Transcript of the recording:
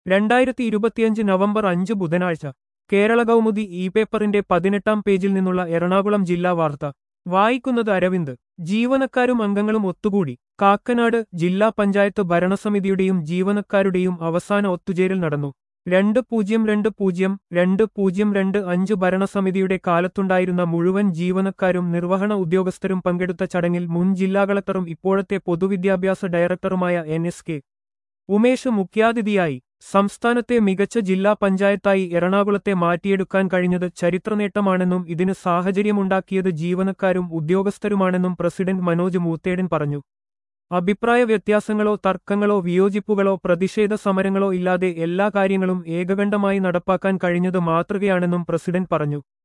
രണ്ടായിരത്തി ഇരുപത്തിയഞ്ച് നവംബർ അഞ്ച് ബുധനാഴ്ച കേരള കൗമുദി ഇ പേപ്പറിന്റെ പതിനെട്ടാം പേജിൽ നിന്നുള്ള എറണാകുളം ജില്ലാ വാർത്ത വായിക്കുന്നത് അരവിന്ദ് ജീവനക്കാരും അംഗങ്ങളും ഒത്തുകൂടി കാക്കനാട് ജില്ലാ പഞ്ചായത്ത് ഭരണസമിതിയുടെയും ജീവനക്കാരുടെയും അവസാന ഒത്തുചേരൽ നടന്നു രണ്ട് പൂജ്യം രണ്ട് പൂജ്യം രണ്ട് പൂജ്യം രണ്ട് അഞ്ച് ഭരണസമിതിയുടെ കാലത്തുണ്ടായിരുന്ന മുഴുവൻ ജീവനക്കാരും നിർവഹണ ഉദ്യോഗസ്ഥരും പങ്കെടുത്ത ചടങ്ങിൽ മുൻ ജില്ലാ കളക്ടറും ഇപ്പോഴത്തെ പൊതുവിദ്യാഭ്യാസ ഡയറക്ടറുമായ എൻ എസ് കെ ഉമേഷ് മുഖ്യാതിഥിയായി സംസ്ഥാനത്തെ മികച്ച ജില്ലാ പഞ്ചായത്തായി എറണാകുളത്തെ മാറ്റിയെടുക്കാൻ കഴിഞ്ഞത് ചരിത്രനേട്ടമാണെന്നും ഇതിന് സാഹചര്യമുണ്ടാക്കിയത് ജീവനക്കാരും ഉദ്യോഗസ്ഥരുമാണെന്നും പ്രസിഡന്റ് മനോജ് മൂത്തേടൻ പറഞ്ഞു അഭിപ്രായ വ്യത്യാസങ്ങളോ തർക്കങ്ങളോ വിയോജിപ്പുകളോ പ്രതിഷേധ സമരങ്ങളോ ഇല്ലാതെ എല്ലാ കാര്യങ്ങളും ഏകകണ്ഠമായി നടപ്പാക്കാൻ കഴിഞ്ഞത് മാതൃകയാണെന്നും പ്രസിഡന്റ് പറഞ്ഞു